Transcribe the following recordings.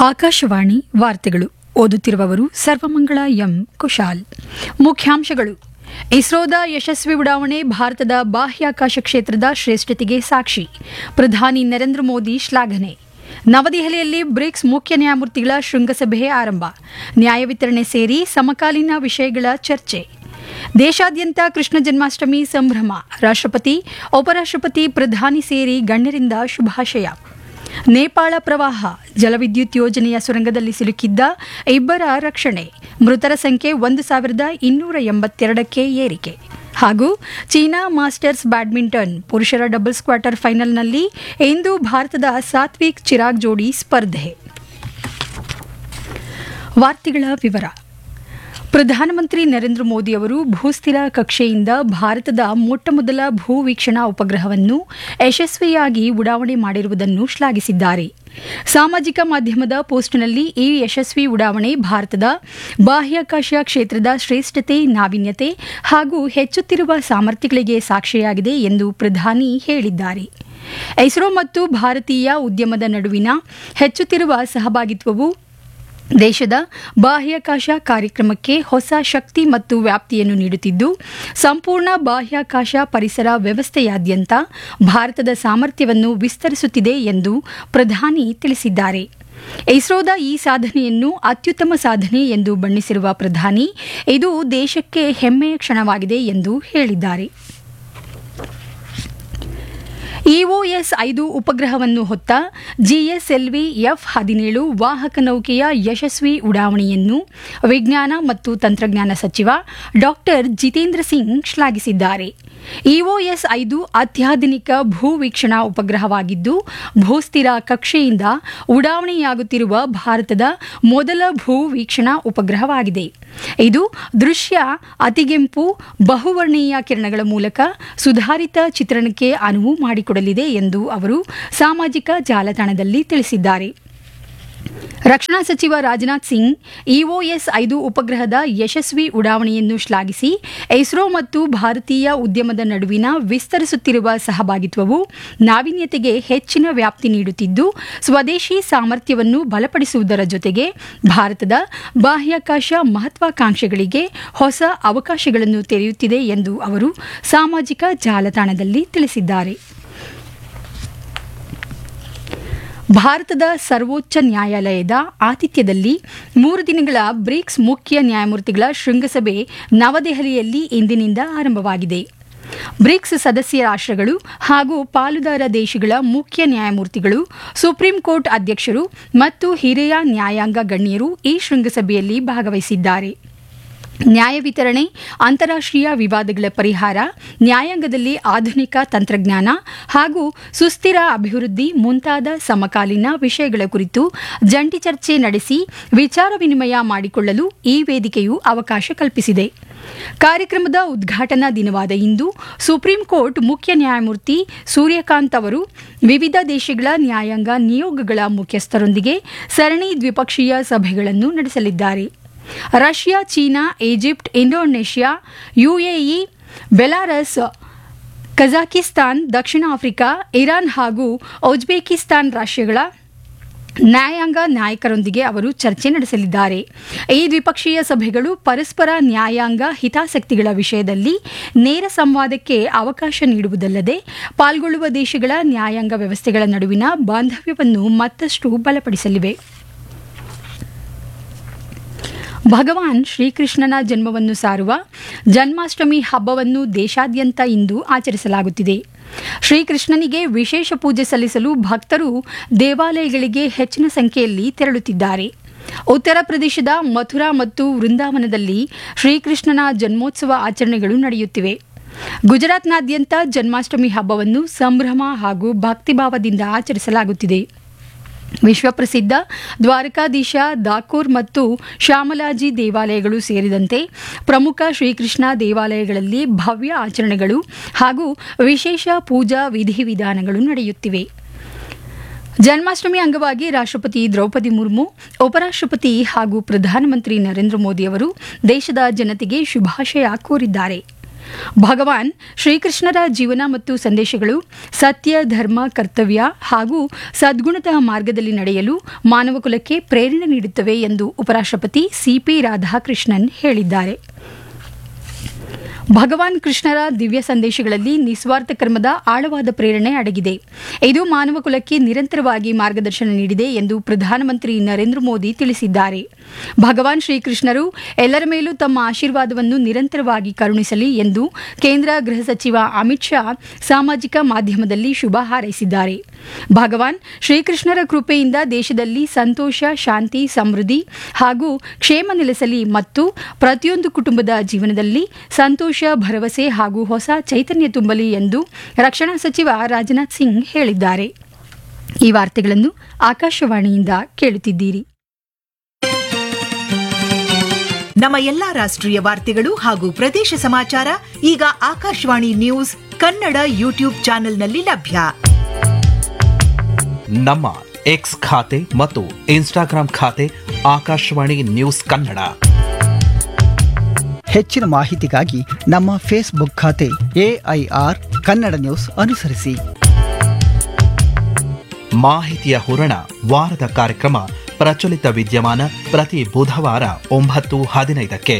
ಆಕಾಶವಾಣಿ ವಾರ್ತೆಗಳು ಓದುತ್ತಿರುವವರು ಸರ್ವಮಂಗಳ ಎಂ ಕುಶಾಲ್ ಮುಖ್ಯಾಂಶಗಳು ಇಸ್ರೋದ ಯಶಸ್ವಿ ಉಡಾವಣೆ ಭಾರತದ ಬಾಹ್ಯಾಕಾಶ ಕ್ಷೇತ್ರದ ಶ್ರೇಷ್ಠತೆಗೆ ಸಾಕ್ಷಿ ಪ್ರಧಾನಿ ನರೇಂದ್ರ ಮೋದಿ ಶ್ಲಾಘನೆ ನವದೆಹಲಿಯಲ್ಲಿ ಬ್ರಿಕ್ಸ್ ಮುಖ್ಯ ನ್ಯಾಯಮೂರ್ತಿಗಳ ಶೃಂಗಸಭೆ ಆರಂಭ ನ್ಯಾಯ ವಿತರಣೆ ಸೇರಿ ಸಮಕಾಲೀನ ವಿಷಯಗಳ ಚರ್ಚೆ ದೇಶಾದ್ಯಂತ ಕೃಷ್ಣ ಜನ್ಮಾಷ್ಟಮಿ ಸಂಭ್ರಮ ರಾಷ್ಟ್ರಪತಿ ಉಪರಾಷ್ಟ್ರಪತಿ ಪ್ರಧಾನಿ ಸೇರಿ ಗಣ್ಯರಿಂದ ಶುಭಾಶಯ ನೇಪಾಳ ಪ್ರವಾಹ ಜಲವಿದ್ಯುತ್ ಯೋಜನೆಯ ಸುರಂಗದಲ್ಲಿ ಸಿಲುಕಿದ್ದ ಇಬ್ಬರ ರಕ್ಷಣೆ ಮೃತರ ಸಂಖ್ಯೆ ಒಂದು ಸಾವಿರದ ಇನ್ನೂರ ಎಂಬತ್ತೆರಡಕ್ಕೆ ಏರಿಕೆ ಹಾಗೂ ಚೀನಾ ಮಾಸ್ಟರ್ಸ್ ಬ್ಯಾಡ್ಮಿಂಟನ್ ಪುರುಷರ ಡಬಲ್ಸ್ ಕ್ವಾರ್ಟರ್ ಫೈನಲ್ನಲ್ಲಿ ಇಂದು ಭಾರತದ ಸಾತ್ವಿಕ್ ಚಿರಾಗ್ ಜೋಡಿ ಸ್ಪರ್ಧೆ ವಾರ್ತೆಗಳ ವಿವರ ಪ್ರಧಾನಮಂತ್ರಿ ನರೇಂದ್ರ ಮೋದಿ ಅವರು ಭೂಸ್ಥಿರ ಕಕ್ಷೆಯಿಂದ ಭಾರತದ ಮೊಟ್ಟಮೊದಲ ಭೂ ವೀಕ್ಷಣಾ ಉಪಗ್ರಹವನ್ನು ಯಶಸ್ವಿಯಾಗಿ ಉಡಾವಣೆ ಮಾಡಿರುವುದನ್ನು ಶ್ಲಾಘಿಸಿದ್ದಾರೆ ಸಾಮಾಜಿಕ ಮಾಧ್ಯಮದ ಪೋಸ್ಟ್ನಲ್ಲಿ ಈ ಯಶಸ್ವಿ ಉಡಾವಣೆ ಭಾರತದ ಬಾಹ್ಯಾಕಾಶ ಕ್ಷೇತ್ರದ ಶ್ರೇಷ್ಠತೆ ನಾವೀನ್ಯತೆ ಹಾಗೂ ಹೆಚ್ಚುತ್ತಿರುವ ಸಾಮರ್ಥ್ಯಗಳಿಗೆ ಸಾಕ್ಷಿಯಾಗಿದೆ ಎಂದು ಪ್ರಧಾನಿ ಹೇಳಿದ್ದಾರೆ ಇಸ್ರೋ ಮತ್ತು ಭಾರತೀಯ ಉದ್ಯಮದ ನಡುವಿನ ಹೆಚ್ಚುತ್ತಿರುವ ಸಹಭಾಗಿತ್ವವು ದೇಶದ ಬಾಹ್ಯಾಕಾಶ ಕಾರ್ಯಕ್ರಮಕ್ಕೆ ಹೊಸ ಶಕ್ತಿ ಮತ್ತು ವ್ಯಾಪ್ತಿಯನ್ನು ನೀಡುತ್ತಿದ್ದು ಸಂಪೂರ್ಣ ಬಾಹ್ಯಾಕಾಶ ಪರಿಸರ ವ್ಯವಸ್ಥೆಯಾದ್ಯಂತ ಭಾರತದ ಸಾಮರ್ಥ್ಯವನ್ನು ವಿಸ್ತರಿಸುತ್ತಿದೆ ಎಂದು ಪ್ರಧಾನಿ ತಿಳಿಸಿದ್ದಾರೆ ಇಸ್ರೋದ ಈ ಸಾಧನೆಯನ್ನು ಅತ್ಯುತ್ತಮ ಸಾಧನೆ ಎಂದು ಬಣ್ಣಿಸಿರುವ ಪ್ರಧಾನಿ ಇದು ದೇಶಕ್ಕೆ ಹೆಮ್ಮೆಯ ಕ್ಷಣವಾಗಿದೆ ಎಂದು ಹೇಳಿದ್ದಾರೆ ಇಒಎಸ್ ಐದು ಉಪಗ್ರಹವನ್ನು ಹೊತ್ತ ಜಿಎಸ್ಎಲ್ವಿ ಎಫ್ ಹದಿನೇಳು ವಾಹಕ ನೌಕೆಯ ಯಶಸ್ವಿ ಉಡಾವಣೆಯನ್ನು ವಿಜ್ಞಾನ ಮತ್ತು ತಂತ್ರಜ್ಞಾನ ಸಚಿವ ಡಾಕ್ಟರ್ ಜಿತೇಂದ್ರ ಸಿಂಗ್ ಶ್ಲಾಘಿಸಿದ್ದಾರೆ ಇಒಎಸ್ ಐದು ಅತ್ಯಾಧುನಿಕ ಭೂ ವೀಕ್ಷಣಾ ಉಪಗ್ರಹವಾಗಿದ್ದು ಭೂಸ್ಥಿರ ಕಕ್ಷೆಯಿಂದ ಉಡಾವಣೆಯಾಗುತ್ತಿರುವ ಭಾರತದ ಮೊದಲ ಭೂ ವೀಕ್ಷಣಾ ಉಪಗ್ರಹವಾಗಿದೆ ಇದು ದೃಶ್ಯ ಅತಿಗೆಂಪು ಬಹುವರ್ಣೀಯ ಕಿರಣಗಳ ಮೂಲಕ ಸುಧಾರಿತ ಚಿತ್ರಣಕ್ಕೆ ಅನುವು ಮಾಡಿಕೊಡಲಿದೆ ಎಂದು ಅವರು ಸಾಮಾಜಿಕ ಜಾಲತಾಣದಲ್ಲಿ ತಿಳಿಸಿದ್ದಾರೆ ರಕ್ಷಣಾ ಸಚಿವ ರಾಜನಾಥ್ ಸಿಂಗ್ ಇಒಎಸ್ ಐದು ಉಪಗ್ರಹದ ಯಶಸ್ವಿ ಉಡಾವಣೆಯನ್ನು ಶ್ಲಾಘಿಸಿ ಇಸ್ರೋ ಮತ್ತು ಭಾರತೀಯ ಉದ್ಯಮದ ನಡುವಿನ ವಿಸ್ತರಿಸುತ್ತಿರುವ ಸಹಭಾಗಿತ್ವವು ನಾವೀನ್ಯತೆಗೆ ಹೆಚ್ಚಿನ ವ್ಯಾಪ್ತಿ ನೀಡುತ್ತಿದ್ದು ಸ್ವದೇಶಿ ಸಾಮರ್ಥ್ಯವನ್ನು ಬಲಪಡಿಸುವುದರ ಜೊತೆಗೆ ಭಾರತದ ಬಾಹ್ಯಾಕಾಶ ಮಹತ್ವಾಕಾಂಕ್ಷೆಗಳಿಗೆ ಹೊಸ ಅವಕಾಶಗಳನ್ನು ತೆರೆಯುತ್ತಿದೆ ಎಂದು ಅವರು ಸಾಮಾಜಿಕ ಜಾಲತಾಣದಲ್ಲಿ ತಿಳಿಸಿದ್ದಾರೆ ಭಾರತದ ಸರ್ವೋಚ್ಚ ನ್ಯಾಯಾಲಯದ ಆತಿಥ್ಯದಲ್ಲಿ ಮೂರು ದಿನಗಳ ಬ್ರಿಕ್ಸ್ ಮುಖ್ಯ ನ್ಯಾಯಮೂರ್ತಿಗಳ ಶೃಂಗಸಭೆ ನವದೆಹಲಿಯಲ್ಲಿ ಇಂದಿನಿಂದ ಆರಂಭವಾಗಿದೆ ಬ್ರಿಕ್ಸ್ ಸದಸ್ಯ ರಾಷ್ಟ್ರಗಳು ಹಾಗೂ ಪಾಲುದಾರ ದೇಶಗಳ ಮುಖ್ಯ ನ್ಯಾಯಮೂರ್ತಿಗಳು ಸುಪ್ರೀಂ ಕೋರ್ಟ್ ಅಧ್ಯಕ್ಷರು ಮತ್ತು ಹಿರಿಯ ನ್ಯಾಯಾಂಗ ಗಣ್ಯರು ಈ ಶೃಂಗಸಭೆಯಲ್ಲಿ ಭಾಗವಹಿಸಿದ್ದಾರೆ ನ್ಯಾಯ ವಿತರಣೆ ಅಂತಾರಾಷ್ಟ್ರೀಯ ವಿವಾದಗಳ ಪರಿಹಾರ ನ್ಯಾಯಾಂಗದಲ್ಲಿ ಆಧುನಿಕ ತಂತ್ರಜ್ಞಾನ ಹಾಗೂ ಸುಸ್ಥಿರ ಅಭಿವೃದ್ಧಿ ಮುಂತಾದ ಸಮಕಾಲೀನ ವಿಷಯಗಳ ಕುರಿತು ಜಂಟಿ ಚರ್ಚೆ ನಡೆಸಿ ವಿಚಾರ ವಿನಿಮಯ ಮಾಡಿಕೊಳ್ಳಲು ಈ ವೇದಿಕೆಯು ಅವಕಾಶ ಕಲ್ಪಿಸಿದೆ ಕಾರ್ಯಕ್ರಮದ ಉದ್ಘಾಟನಾ ದಿನವಾದ ಇಂದು ಸುಪ್ರೀಂ ಕೋರ್ಟ್ ಮುಖ್ಯ ನ್ಯಾಯಮೂರ್ತಿ ಸೂರ್ಯಕಾಂತ್ ಅವರು ವಿವಿಧ ದೇಶಗಳ ನ್ಯಾಯಾಂಗ ನಿಯೋಗಗಳ ಮುಖ್ಯಸ್ಥರೊಂದಿಗೆ ಸರಣಿ ದ್ವಿಪಕ್ಷೀಯ ಸಭೆಗಳನ್ನು ನಡೆಸಲಿದ್ದಾರೆ Russia China Egypt Indonesia UAE Belarus Kazakhstan ದಕ್ಷಿಣ ಆಫ್ರಿಕಾ ಇರಾನ್ ಹಾಗೂ ಉಜ್ಬೇಕಿಸ್ತಾನ್ ರಾಷ್ಟ್ರಗಳ ನ್ಯಾಯಾಂಗ ನಾಯಕರೊಂದಿಗೆ ಅವರು ಚರ್ಚೆ ನಡೆಸಲಿದ್ದಾರೆ ಈ ದ್ವಿಪಕ್ಷೀಯ ಸಭೆಗಳು ಪರಸ್ಪರ ನ್ಯಾಯಾಂಗ ಹಿತಾಸಕ್ತಿಗಳ ವಿಷಯದಲ್ಲಿ ನೇರ ಸಂವಾದಕ್ಕೆ ಅವಕಾಶ ನೀಡುವುದಲ್ಲದೆ ಪಾಲ್ಗೊಳ್ಳುವ ದೇಶಗಳ ನ್ಯಾಯಾಂಗ ವ್ಯವಸ್ಥೆಗಳ ನಡುವಿನ ಬಾಂಧವ್ಯವನ್ನು ಮತ್ತಷ್ಟು ಬಲಪಡಿಸಲಿವೆ ಭಗವಾನ್ ಶ್ರೀಕೃಷ್ಣನ ಜನ್ಮವನ್ನು ಸಾರುವ ಜನ್ಮಾಷ್ಟಮಿ ಹಬ್ಬವನ್ನು ದೇಶಾದ್ಯಂತ ಇಂದು ಆಚರಿಸಲಾಗುತ್ತಿದೆ ಶ್ರೀಕೃಷ್ಣನಿಗೆ ವಿಶೇಷ ಪೂಜೆ ಸಲ್ಲಿಸಲು ಭಕ್ತರು ದೇವಾಲಯಗಳಿಗೆ ಹೆಚ್ಚಿನ ಸಂಖ್ಯೆಯಲ್ಲಿ ತೆರಳುತ್ತಿದ್ದಾರೆ ಉತ್ತರ ಪ್ರದೇಶದ ಮಥುರಾ ಮತ್ತು ವೃಂದಾವನದಲ್ಲಿ ಶ್ರೀಕೃಷ್ಣನ ಜನ್ಮೋತ್ಸವ ಆಚರಣೆಗಳು ನಡೆಯುತ್ತಿವೆ ಗುಜರಾತ್ನಾದ್ಯಂತ ಜನ್ಮಾಷ್ಟಮಿ ಹಬ್ಬವನ್ನು ಸಂಭ್ರಮ ಹಾಗೂ ಭಕ್ತಿಭಾವದಿಂದ ಆಚರಿಸಲಾಗುತ್ತಿದೆ ವಿಶ್ವಪ್ರಸಿದ್ಧ ದ್ವಾರಕಾಧೀಶ ದಾಕೂರ್ ಮತ್ತು ಶ್ಯಾಮಲಾಜಿ ದೇವಾಲಯಗಳು ಸೇರಿದಂತೆ ಪ್ರಮುಖ ಶ್ರೀಕೃಷ್ಣ ದೇವಾಲಯಗಳಲ್ಲಿ ಭವ್ಯ ಆಚರಣೆಗಳು ಹಾಗೂ ವಿಶೇಷ ಪೂಜಾ ವಿಧಿವಿಧಾನಗಳು ನಡೆಯುತ್ತಿವೆ ಜನ್ಮಾಷ್ಟಮಿ ಅಂಗವಾಗಿ ರಾಷ್ಟ್ರಪತಿ ದ್ರೌಪದಿ ಮುರ್ಮು ಉಪರಾಷ್ಟ್ರಪತಿ ಹಾಗೂ ಪ್ರಧಾನಮಂತ್ರಿ ನರೇಂದ್ರ ಮೋದಿ ಅವರು ದೇಶದ ಜನತೆಗೆ ಶುಭಾಶಯ ಕೋರಿದ್ದಾರೆ ಭಗವಾನ್ ಶ್ರೀಕೃಷ್ಣರ ಜೀವನ ಮತ್ತು ಸಂದೇಶಗಳು ಸತ್ಯ ಧರ್ಮ ಕರ್ತವ್ಯ ಹಾಗೂ ಸದ್ಗುಣದ ಮಾರ್ಗದಲ್ಲಿ ನಡೆಯಲು ಮಾನವ ಕುಲಕ್ಕೆ ಪ್ರೇರಣೆ ನೀಡುತ್ತವೆ ಎಂದು ಉಪರಾಷ್ಟ್ರಪತಿ ಸಿಪಿ ರಾಧಾಕೃಷ್ಣನ್ ಹೇಳಿದ್ದಾರೆ ಭಗವಾನ್ ಕೃಷ್ಣರ ದಿವ್ಯ ಸಂದೇಶಗಳಲ್ಲಿ ನಿಸ್ವಾರ್ಥ ಕರ್ಮದ ಆಳವಾದ ಪ್ರೇರಣೆ ಅಡಗಿದೆ ಇದು ಮಾನವ ಕುಲಕ್ಕೆ ನಿರಂತರವಾಗಿ ಮಾರ್ಗದರ್ಶನ ನೀಡಿದೆ ಎಂದು ಪ್ರಧಾನಮಂತ್ರಿ ನರೇಂದ್ರ ಮೋದಿ ತಿಳಿಸಿದ್ದಾರೆ ಭಗವಾನ್ ಶ್ರೀಕೃಷ್ಣರು ಎಲ್ಲರ ಮೇಲೂ ತಮ್ಮ ಆಶೀರ್ವಾದವನ್ನು ನಿರಂತರವಾಗಿ ಕರುಣಿಸಲಿ ಎಂದು ಕೇಂದ್ರ ಗೃಹ ಸಚಿವ ಅಮಿತ್ ಶಾ ಸಾಮಾಜಿಕ ಮಾಧ್ಯಮದಲ್ಲಿ ಶುಭ ಹಾರೈಸಿದ್ದಾರೆ ಭಗವಾನ್ ಶ್ರೀಕೃಷ್ಣರ ಕೃಪೆಯಿಂದ ದೇಶದಲ್ಲಿ ಸಂತೋಷ ಶಾಂತಿ ಸಮೃದ್ಧಿ ಹಾಗೂ ಕ್ಷೇಮ ನೆಲೆಸಲಿ ಮತ್ತು ಪ್ರತಿಯೊಂದು ಕುಟುಂಬದ ಜೀವನದಲ್ಲಿ ಸಂತೋಷ ಭರವಸೆ ಹಾಗೂ ಹೊಸ ಚೈತನ್ಯ ತುಂಬಲಿ ಎಂದು ರಕ್ಷಣಾ ಸಚಿವ ರಾಜನಾಥ್ ಸಿಂಗ್ ಹೇಳಿದ್ದಾರೆ ಈ ವಾರ್ತೆಗಳನ್ನು ಆಕಾಶವಾಣಿಯಿಂದ ಕೇಳುತ್ತಿದ್ದೀರಿ ನಮ್ಮ ಎಲ್ಲಾ ರಾಷ್ಟ್ರೀಯ ವಾರ್ತೆಗಳು ಹಾಗೂ ಪ್ರದೇಶ ಸಮಾಚಾರ ಈಗ ಆಕಾಶವಾಣಿ ನ್ಯೂಸ್ ಕನ್ನಡ ಯೂಟ್ಯೂಬ್ ಚಾನೆಲ್ನಲ್ಲಿ ಲಭ್ಯ ನಮ್ಮ ಎಕ್ಸ್ ಖಾತೆ ಮತ್ತು ಇನ್ಸ್ಟಾಗ್ರಾಂ ಖಾತೆ ಆಕಾಶವಾಣಿ ನ್ಯೂಸ್ ಕನ್ನಡ ಹೆಚ್ಚಿನ ಮಾಹಿತಿಗಾಗಿ ನಮ್ಮ ಫೇಸ್ಬುಕ್ ಖಾತೆ ಎಐಆರ್ ಕನ್ನಡ ನ್ಯೂಸ್ ಅನುಸರಿಸಿ ಮಾಹಿತಿಯ ಹೂರಣ ವಾರದ ಕಾರ್ಯಕ್ರಮ ಪ್ರಚಲಿತ ವಿದ್ಯಮಾನ ಪ್ರತಿ ಬುಧವಾರ ಒಂಬತ್ತು ಹದಿನೈದಕ್ಕೆ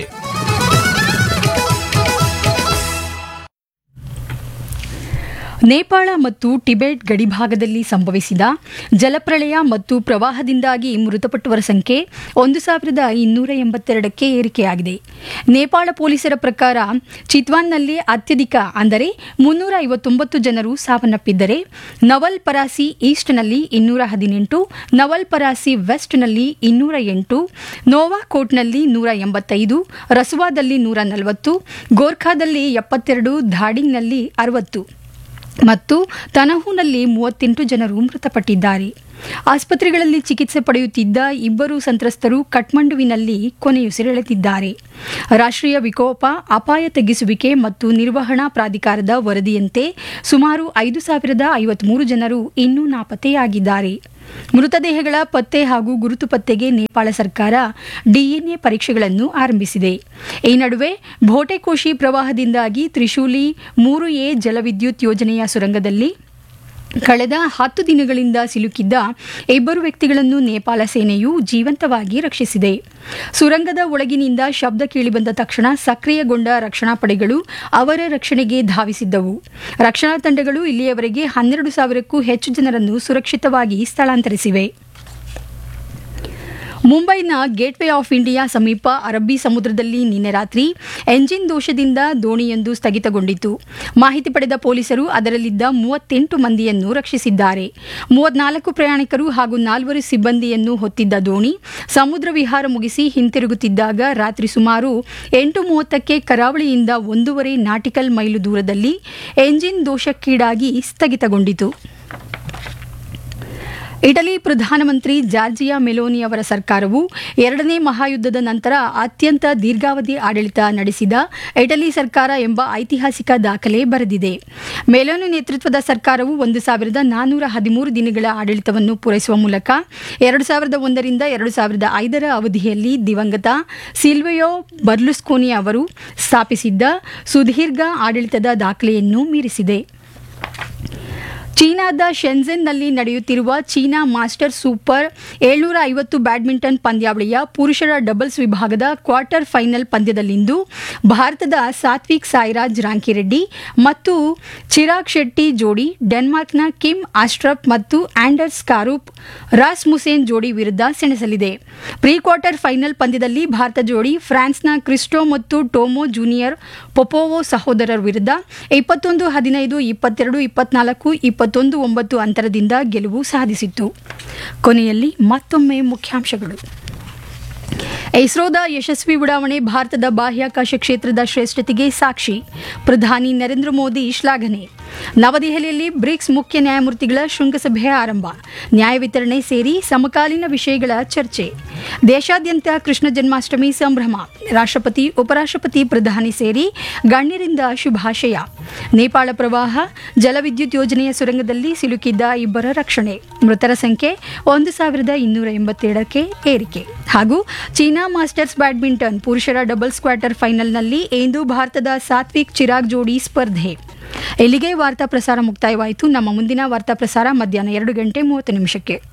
ನೇಪಾಳ ಮತ್ತು ಟಿಬೆಟ್ ಗಡಿಭಾಗದಲ್ಲಿ ಸಂಭವಿಸಿದ ಜಲಪ್ರಳಯ ಮತ್ತು ಪ್ರವಾಹದಿಂದಾಗಿ ಮೃತಪಟ್ಟವರ ಸಂಖ್ಯೆ ಒಂದು ಸಾವಿರದ ಇನ್ನೂರ ಎಂಬತ್ತೆರಡಕ್ಕೆ ಏರಿಕೆಯಾಗಿದೆ ನೇಪಾಳ ಪೊಲೀಸರ ಪ್ರಕಾರ ಚಿತ್ವಾನ್ನಲ್ಲಿ ಅತ್ಯಧಿಕ ಅಂದರೆ ಮುನ್ನೂರ ಐವತ್ತೊಂಬತ್ತು ಜನರು ಸಾವನ್ನಪ್ಪಿದ್ದರೆ ನವಲ್ ಪರಾಸಿ ಈಸ್ಟ್ನಲ್ಲಿ ಇನ್ನೂರ ಹದಿನೆಂಟು ನವಲ್ ಪರಾಸಿ ವೆಸ್ಟ್ನಲ್ಲಿ ಇನ್ನೂರ ಎಂಟು ನೋವಾಕೋಟ್ನಲ್ಲಿ ನೂರ ಎಂಬತ್ತೈದು ರಸುವಾದಲ್ಲಿ ನೂರ ನಲವತ್ತು ಗೋರ್ಖಾದಲ್ಲಿ ಎಪ್ಪತ್ತೆರಡು ಧಾಡಿಂಗ್ನಲ್ಲಿ ಅರವತ್ತು ಮತ್ತು ತನಹುನಲ್ಲಿ ಮೂವತ್ತೆಂಟು ಜನರು ಮೃತಪಟ್ಟಿದ್ದಾರೆ ಆಸ್ಪತ್ರೆಗಳಲ್ಲಿ ಚಿಕಿತ್ಸೆ ಪಡೆಯುತ್ತಿದ್ದ ಇಬ್ಬರು ಸಂತ್ರಸ್ತರು ಕಠ್ಮಂಡುವಿನಲ್ಲಿ ಕೊನೆಯುಸಿರೆಳೆದಿದ್ದಾರೆ ರಾಷ್ಟ್ರೀಯ ವಿಕೋಪ ಅಪಾಯ ತಗ್ಗಿಸುವಿಕೆ ಮತ್ತು ನಿರ್ವಹಣಾ ಪ್ರಾಧಿಕಾರದ ವರದಿಯಂತೆ ಸುಮಾರು ಐದು ಸಾವಿರದ ಐವತ್ಮೂರು ಜನರು ಇನ್ನೂ ನಾಪತ್ತೆಯಾಗಿದ್ದಾರೆ ಮೃತದೇಹಗಳ ಪತ್ತೆ ಹಾಗೂ ಗುರುತು ಪತ್ತೆಗೆ ನೇಪಾಳ ಸರ್ಕಾರ ಡಿಎನ್ಎ ಪರೀಕ್ಷೆಗಳನ್ನು ಆರಂಭಿಸಿದೆ ಈ ನಡುವೆ ಭೋಟೆಕೋಶಿ ಪ್ರವಾಹದಿಂದಾಗಿ ತ್ರಿಶೂಲಿ ಮೂರು ಎ ಜಲವಿದ್ಯುತ್ ಯೋಜನೆಯ ಸುರಂಗದಲ್ಲಿ ಕಳೆದ ಹತ್ತು ದಿನಗಳಿಂದ ಸಿಲುಕಿದ್ದ ಇಬ್ಬರು ವ್ಯಕ್ತಿಗಳನ್ನು ನೇಪಾಳ ಸೇನೆಯು ಜೀವಂತವಾಗಿ ರಕ್ಷಿಸಿದೆ ಸುರಂಗದ ಒಳಗಿನಿಂದ ಶಬ್ದ ಕೇಳಿಬಂದ ತಕ್ಷಣ ಸಕ್ರಿಯಗೊಂಡ ರಕ್ಷಣಾ ಪಡೆಗಳು ಅವರ ರಕ್ಷಣೆಗೆ ಧಾವಿಸಿದ್ದವು ರಕ್ಷಣಾ ತಂಡಗಳು ಇಲ್ಲಿಯವರೆಗೆ ಹನ್ನೆರಡು ಸಾವಿರಕ್ಕೂ ಹೆಚ್ಚು ಜನರನ್ನು ಸುರಕ್ಷಿತವಾಗಿ ಸ್ಥಳಾಂತರಿಸಿವೆ ಮುಂಬೈನ ಗೇಟ್ವೇ ಆಫ್ ಇಂಡಿಯಾ ಸಮೀಪ ಅರಬ್ಬಿ ಸಮುದ್ರದಲ್ಲಿ ನಿನ್ನೆ ರಾತ್ರಿ ಎಂಜಿನ್ ದೋಷದಿಂದ ದೋಣಿಯೊಂದು ಸ್ಥಗಿತಗೊಂಡಿತು ಮಾಹಿತಿ ಪಡೆದ ಪೊಲೀಸರು ಅದರಲ್ಲಿದ್ದ ಮೂವತ್ತೆಂಟು ಮಂದಿಯನ್ನು ರಕ್ಷಿಸಿದ್ದಾರೆ ಮೂವತ್ನಾಲ್ಕು ಪ್ರಯಾಣಿಕರು ಹಾಗೂ ನಾಲ್ವರು ಸಿಬ್ಬಂದಿಯನ್ನು ಹೊತ್ತಿದ್ದ ದೋಣಿ ಸಮುದ್ರ ವಿಹಾರ ಮುಗಿಸಿ ಹಿಂತಿರುಗುತ್ತಿದ್ದಾಗ ರಾತ್ರಿ ಸುಮಾರು ಎಂಟು ಮೂವತ್ತಕ್ಕೆ ಕರಾವಳಿಯಿಂದ ಒಂದೂವರೆ ನಾಟಿಕಲ್ ಮೈಲು ದೂರದಲ್ಲಿ ಎಂಜಿನ್ ದೋಷಕ್ಕೀಡಾಗಿ ಸ್ಥಗಿತಗೊಂಡಿತು ಇಟಲಿ ಪ್ರಧಾನಮಂತ್ರಿ ಜಾರ್ಜಿಯಾ ಮೆಲೋನಿ ಅವರ ಸರ್ಕಾರವು ಎರಡನೇ ಮಹಾಯುದ್ಧದ ನಂತರ ಅತ್ಯಂತ ದೀರ್ಘಾವಧಿ ಆಡಳಿತ ನಡೆಸಿದ ಇಟಲಿ ಸರ್ಕಾರ ಎಂಬ ಐತಿಹಾಸಿಕ ದಾಖಲೆ ಬರೆದಿದೆ ಮೆಲೋನಿ ನೇತೃತ್ವದ ಸರ್ಕಾರವು ಒಂದು ಸಾವಿರದ ನಾನ್ನೂರ ಹದಿಮೂರು ದಿನಗಳ ಆಡಳಿತವನ್ನು ಪೂರೈಸುವ ಮೂಲಕ ಎರಡು ಸಾವಿರದ ಒಂದರಿಂದ ಎರಡು ಸಾವಿರದ ಐದರ ಅವಧಿಯಲ್ಲಿ ದಿವಂಗತ ಸಿಲ್ವಿಯೋ ಬರ್ಲುಸ್ಕೋನಿ ಅವರು ಸ್ಥಾಪಿಸಿದ್ದ ಸುದೀರ್ಘ ಆಡಳಿತದ ದಾಖಲೆಯನ್ನು ಮೀರಿಸಿದೆ ಚೀನಾದ ಶೆನ್ಜೆನ್ನಲ್ಲಿ ನಡೆಯುತ್ತಿರುವ ಚೀನಾ ಮಾಸ್ಟರ್ ಸೂಪರ್ ಏಳ್ನೂರ ಐವತ್ತು ಬ್ಯಾಡ್ಮಿಂಟನ್ ಪಂದ್ಯಾವಳಿಯ ಪುರುಷರ ಡಬಲ್ಸ್ ವಿಭಾಗದ ಕ್ವಾರ್ಟರ್ ಫೈನಲ್ ಪಂದ್ಯದಲ್ಲಿಂದು ಭಾರತದ ಸಾತ್ವಿಕ್ ಸಾಯಿರಾಜ್ ರಾಂಕಿರೆಡ್ಡಿ ಮತ್ತು ಚಿರಾಗ್ ಶೆಟ್ಟಿ ಜೋಡಿ ಡೆನ್ಮಾರ್ಕ್ನ ಕಿಮ್ ಆಸ್ಟ್ರಪ್ ಮತ್ತು ಆಂಡರ್ಸ್ ಕಾರೂಪ್ ರಾಸ್ ಮುಸೇನ್ ಜೋಡಿ ವಿರುದ್ಧ ಸೆಣಸಲಿದೆ ಪ್ರೀ ಕ್ವಾರ್ಟರ್ ಫೈನಲ್ ಪಂದ್ಯದಲ್ಲಿ ಭಾರತ ಜೋಡಿ ಫ್ರಾನ್ಸ್ನ ಕ್ರಿಸ್ಟೋ ಮತ್ತು ಟೋಮೋ ಜೂನಿಯರ್ ಪೊಪೋವೋ ಸಹೋದರರ ವಿರುದ್ಧ ಇಪ್ಪತ್ತೊಂದು ಹದಿನೈದು ಇಪ್ಪತ್ತೆರಡು ಇಪ್ಪತ್ನಾಲ್ಕು ಇಪ್ಪತ್ತೊಂದು ಒಂಬತ್ತು ಅಂತರದಿಂದ ಗೆಲುವು ಸಾಧಿಸಿತ್ತು ಕೊನೆಯಲ್ಲಿ ಮತ್ತೊಮ್ಮೆ ಮುಖ್ಯಾಂಶಗಳು ಇಸ್ರೋದ ಯಶಸ್ವಿ ಉಡಾವಣೆ ಭಾರತದ ಬಾಹ್ಯಾಕಾಶ ಕ್ಷೇತ್ರದ ಶ್ರೇಷ್ಠತೆಗೆ ಸಾಕ್ಷಿ ಪ್ರಧಾನಿ ನರೇಂದ್ರ ಮೋದಿ ಶ್ಲಾಘನೆ ನವದೆಹಲಿಯಲ್ಲಿ ಬ್ರಿಕ್ಸ್ ಮುಖ್ಯ ನ್ಯಾಯಮೂರ್ತಿಗಳ ಶೃಂಗಸಭೆ ಆರಂಭ ನ್ಯಾಯ ವಿತರಣೆ ಸೇರಿ ಸಮಕಾಲೀನ ವಿಷಯಗಳ ಚರ್ಚೆ ದೇಶಾದ್ಯಂತ ಕೃಷ್ಣ ಜನ್ಮಾಷ್ಟಮಿ ಸಂಭ್ರಮ ರಾಷ್ಟ್ರಪತಿ ಉಪರಾಷ್ಟ್ರಪತಿ ಪ್ರಧಾನಿ ಸೇರಿ ಗಣ್ಯರಿಂದ ಶುಭಾಶಯ ನೇಪಾಳ ಪ್ರವಾಹ ಜಲವಿದ್ಯುತ್ ಯೋಜನೆಯ ಸುರಂಗದಲ್ಲಿ ಸಿಲುಕಿದ್ದ ಇಬ್ಬರ ರಕ್ಷಣೆ ಮೃತರ ಸಂಖ್ಯೆ ಒಂದು ಸಾವಿರದ ಇನ್ನೂರ ಎಂಬತ್ತೇಳಕ್ಕೆ ಏರಿಕೆ ಹಾಗೂ ಚೀನಾ ಮಾಸ್ಟರ್ಸ್ ಬ್ಯಾಡ್ಮಿಂಟನ್ ಪುರುಷರ ಡಬಲ್ಸ್ ಕ್ವಾರ್ಟರ್ ಫೈನಲ್ನಲ್ಲಿ ಇಂದು ಭಾರತದ ಸಾತ್ವಿಕ್ ಚಿರಾಗ್ ಜೋಡಿ ಸ್ಪರ್ಧೆ ಇಲ್ಲಿಗೆ ವಾರ್ತಾ ಪ್ರಸಾರ ಮುಕ್ತಾಯವಾಯಿತು ನಮ್ಮ ಮುಂದಿನ ವಾರ್ತಾ ಪ್ರಸಾರ ಮಧ್ಯಾಹ್ನ ಎರಡು ಗಂಟೆ ಮೂವತ್ತು ನಿಮಿಷಕ್ಕೆ